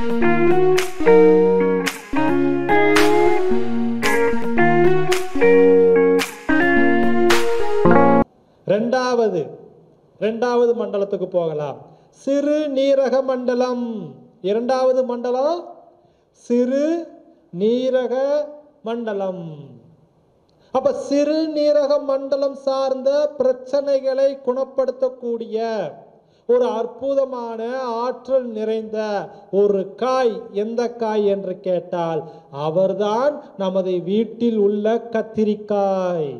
ரெண்டாவது ரெண்டாவது மண்டலத்துக்கு போகலாம் சிறு நீரக மண்டலம் இரண்டாவது மண்டலம் சிறு நீரக மண்டலம் அப்ப சிறு நீரக மண்டலம் சார்ந்த பிரச்சனைகளை குணப்படுத்தக்கூடிய ஒரு அற்புதமான ஆற்றல் நிறைந்த ஒரு காய் எந்த காய் என்று கேட்டால் அவர்தான் நமது வீட்டில் உள்ள கத்திரிக்காய்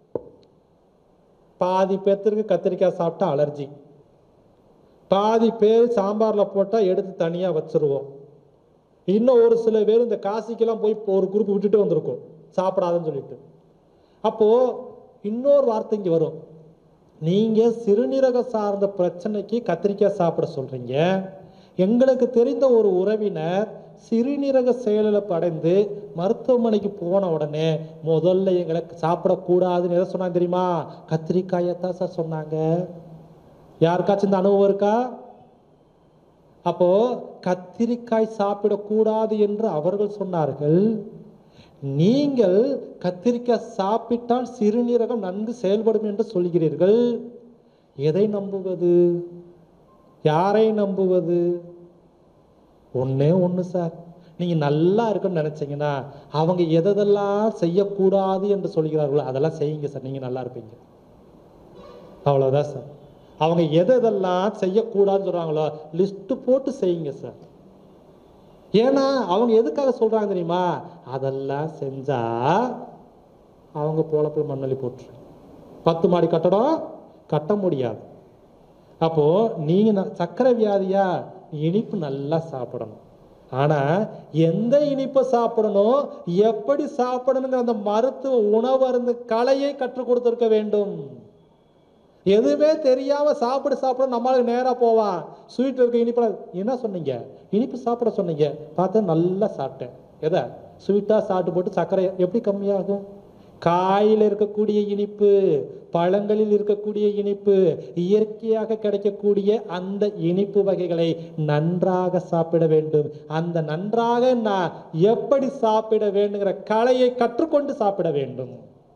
பாதி பேர்த்திற்கு கத்திரிக்காய் சாப்பிட்டா அலர்ஜி பாதி பேர் சாம்பாரில் போட்டால் எடுத்து தனியாக வச்சிருவோம் இன்னும் ஒரு சில பேர் இந்த காசிக்கெல்லாம் போய் ஒரு குரூப் விட்டுட்டு வந்திருக்கோம் சாப்பிடாதுன்னு சொல்லிட்டு அப்போது இன்னொரு வார்த்தை இங்கே வரும் நீங்கள் சிறுநீரக சார்ந்த பிரச்சனைக்கு கத்திரிக்காய் சாப்பிட சொல்கிறீங்க எங்களுக்கு தெரிந்த ஒரு உறவினர் சிறுநீரக செயலிழப்பு அடைந்து மருத்துவமனைக்கு போன உடனே முதல்ல எங்களுக்கு சாப்பிடக்கூடாதுன்னு எதை சொன்னாங்க தெரியுமா கத்திரிக்காயத்தான் சார் சொன்னாங்க யாருக்காச்சும் இந்த அனுபவம் இருக்கா அப்போ கத்திரிக்காய் சாப்பிடக்கூடாது என்று அவர்கள் சொன்னார்கள் நீங்கள் கத்திரிக்காய் சாப்பிட்டால் சிறுநீரகம் நன்கு செயல்படும் என்று சொல்கிறீர்கள் எதை நம்புவது யாரை நம்புவது ஒண்ணே ஒன்று சார் நீங்கள் நல்லா இருக்குன்னு நினச்சிங்கன்னா அவங்க எதெல்லாம் செய்யக்கூடாது என்று சொல்கிறார்களோ அதெல்லாம் செய்யுங்க சார் நீங்கள் நல்லா இருப்பீங்க அவ்வளோதான் சார் அவங்க எதெல்லாம் செய்யக்கூடாதுன்னு சொல்கிறாங்களோ லிஸ்ட்டு போட்டு செய்யுங்க சார் ஏன்னா அவங்க எதுக்காக சொல்கிறாங்க தெரியுமா அதெல்லாம் செஞ்சா அவங்க போலப்பில் மண்ணள்ளி போட்டுரு பத்து மாடி கட்டடம் கட்ட முடியாது அப்போ நீங்க ந- சர்க்கரை வியாதியா இனிப்பு நல்லா சாப்பிடணும் ஆனா எந்த இனிப்பை சாப்பிடணும் எப்படி சாப்பிடணுங்கிற அந்த மருத்துவ உணவருந்து கலையை கற்றுக் கொடுத்திருக்க வேண்டும் எதுவுமே தெரியாம சாப்பிட சாப்பிட நம்மளுக்கு நேரா போவான் ஸ்வீட் இருக்க இனிப்பு என்ன சொன்னீங்க இனிப்பு சாப்பிட சொன்னீங்க பார்த்தா நல்லா சாப்பிட்டேன் எதை ஸ்வீட்டா சாப்பிட்டு போட்டு சர்க்கரை எப்படி கம்மியாகும் காயில் இருக்கக்கூடிய இனிப்பு பழங்களில் இருக்கக்கூடிய இனிப்பு இயற்கையாக கிடைக்கக்கூடிய அந்த இனிப்பு வகைகளை நன்றாக சாப்பிட வேண்டும் அந்த நன்றாக நான் எப்படி சாப்பிட வேண்டுங்கிற கலையை கற்றுக்கொண்டு சாப்பிட வேண்டும்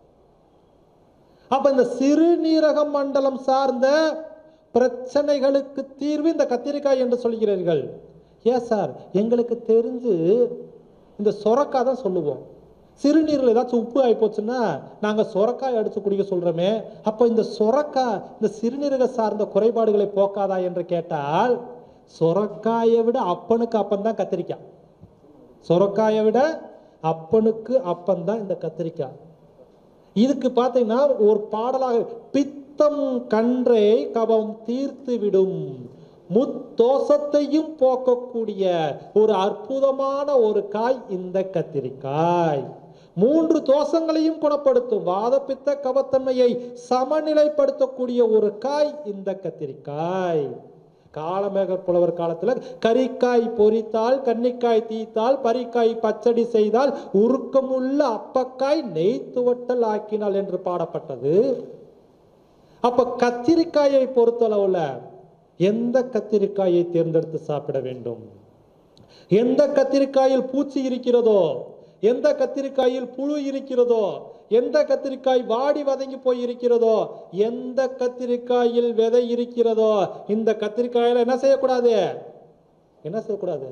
அப்ப இந்த சிறுநீரக மண்டலம் சார்ந்த பிரச்சனைகளுக்கு தீர்வு இந்த கத்திரிக்காய் என்று சொல்கிறீர்கள் ஏன் சார் எங்களுக்கு தெரிஞ்சு இந்த சொரக்காய் தான் சொல்லுவோம் சிறுநீரில் ஏதாச்சும் உப்பு ஆகி போச்சுன்னா நாங்கள் சொரக்காய் அடிச்சு குடிக்க சொல்கிறோமே அப்போ இந்த சொரக்காய் இந்த சிறுநீரக சார்ந்த குறைபாடுகளை போக்காதா என்று கேட்டால் சொரக்காயை விட அப்பனுக்கு அப்பந்தான் கத்திரிக்காய் சொரக்காயை விட அப்பனுக்கு அப்பந்தான் இந்த கத்திரிக்காய் இதுக்கு பார்த்தீங்கன்னா ஒரு பாடலாக பித்தம் கன்றை கபம் தீர்த்து விடும் முத்தோசத்தையும் போக்கக்கூடிய ஒரு அற்புதமான ஒரு காய் இந்த கத்திரிக்காய் மூன்று தோஷங்களையும் குணப்படுத்தும் வாதப்பித்த கபத்தன்மையை சமநிலைப்படுத்தக்கூடிய ஒரு காய் இந்த கத்திரிக்காய் காலமேக புலவர் காலத்துல கரிக்காய் பொரித்தால் கன்னிக்காய் தீத்தால் பரிக்காய் பச்சடி செய்தால் உருக்கமுள்ள அப்பக்காய் நெய் துவட்டல் ஆக்கினாள் என்று பாடப்பட்டது அப்ப கத்திரிக்காயை பொறுத்தளவுல எந்த கத்திரிக்காயை தேர்ந்தெடுத்து சாப்பிட வேண்டும் எந்த கத்திரிக்காயில் பூச்சி இருக்கிறதோ எந்த கத்திரிக்காயில் புழு இருக்கிறதோ எந்த கத்திரிக்காய் வாடி வதங்கி போய் இருக்கிறதோ எந்த கத்திரிக்காயில் விதை இருக்கிறதோ இந்த கத்திரிக்காயில என்ன செய்யக்கூடாது என்ன செய்யக்கூடாது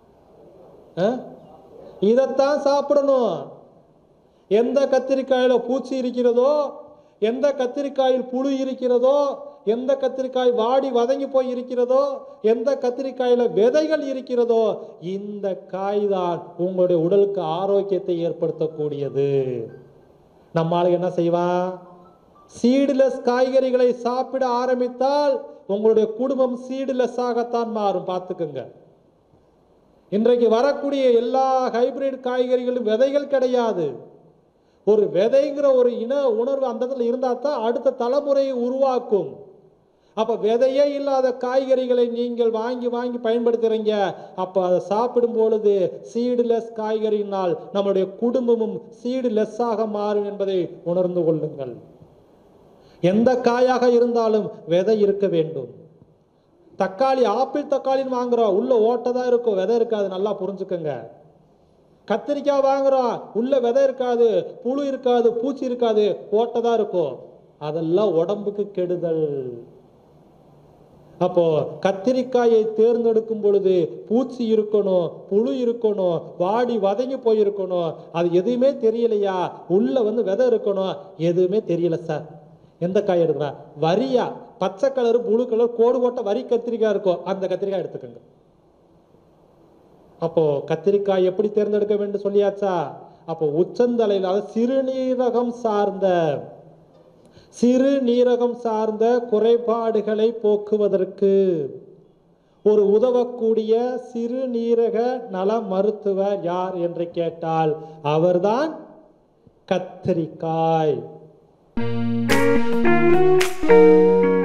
ஆ? இதைத்தான் சாப்பிடணும் எந்த கத்திரிக்காயில பூச்சி இருக்கிறதோ எந்த கத்திரிக்காயில் புழு இருக்கிறதோ எந்த கத்திரிக்காய் வாடி வதங்கி போய் இருக்கிறதோ எந்த கத்திரிக்காயில விதைகள் இருக்கிறதோ இந்த காய் தான் உங்களுடைய உடலுக்கு ஆரோக்கியத்தை ஏற்படுத்தக்கூடியது நம்ம ஆளுங்க என்ன செய்வான் சீடுலெஸ் காய்கறிகளை சாப்பிட ஆரம்பித்தால் உங்களுடைய குடும்பம் சீடுலெஸ் ஆகத்தான் மாறும் பார்த்துக்குங்க இன்றைக்கு வரக்கூடிய எல்லா ஹைபிரிட் காய்கறிகளும் விதைகள் கிடையாது ஒரு விதைங்கிற ஒரு இன உணர்வு அந்த இடத்துல இருந்தா தான் அடுத்த தலைமுறையை உருவாக்கும் அப்ப விதையே இல்லாத காய்கறிகளை நீங்கள் வாங்கி வாங்கி பயன்படுத்துறீங்க அப்ப அதை சாப்பிடும் பொழுது சீடுலெஸ் காய்கறியினால் நம்முடைய குடும்பமும் சீடுலெஸ்ஸாக மாறும் என்பதை உணர்ந்து கொள்ளுங்கள் எந்த காயாக இருந்தாலும் விதை இருக்க வேண்டும் தக்காளி ஆப்பிள் தக்காளின்னு வாங்குறோம் உள்ள ஓட்டை தான் இருக்கும் விதை இருக்காது நல்லா புரிஞ்சுக்கோங்க கத்திரிக்காய் வாங்குறோம் உள்ள விதை இருக்காது புழு இருக்காது பூச்சி இருக்காது ஓட்டை தான் இருக்கும் அதெல்லாம் உடம்புக்கு கெடுதல் அப்போ கத்திரிக்காயை தேர்ந்தெடுக்கும் பொழுது பூச்சி இருக்கணும் புழு இருக்கணும் வாடி வதங்கி போயிருக்கணும் அது எதுவுமே தெரியலையா உள்ள வந்து விதை இருக்கணும் எதுவுமே தெரியல சார் எந்த காய் எடுக்கலாம் வரியா பச்சை கலர் புழு கலர் கோடு போட்ட வரி கத்திரிக்காய் இருக்கும் அந்த கத்திரிக்காய் எடுத்துக்கோங்க அப்போ கத்திரிக்காய் எப்படி தேர்ந்தெடுக்க வேண்டும் சொல்லியாச்சா அப்போ உச்சந்தலையில் அதாவது சிறுநீரகம் சார்ந்த சிறுநீரகம் சார்ந்த குறைபாடுகளை போக்குவதற்கு ஒரு உதவக்கூடிய சிறுநீரக நல மருத்துவர் யார் என்று கேட்டால் அவர்தான் கத்திரிக்காய்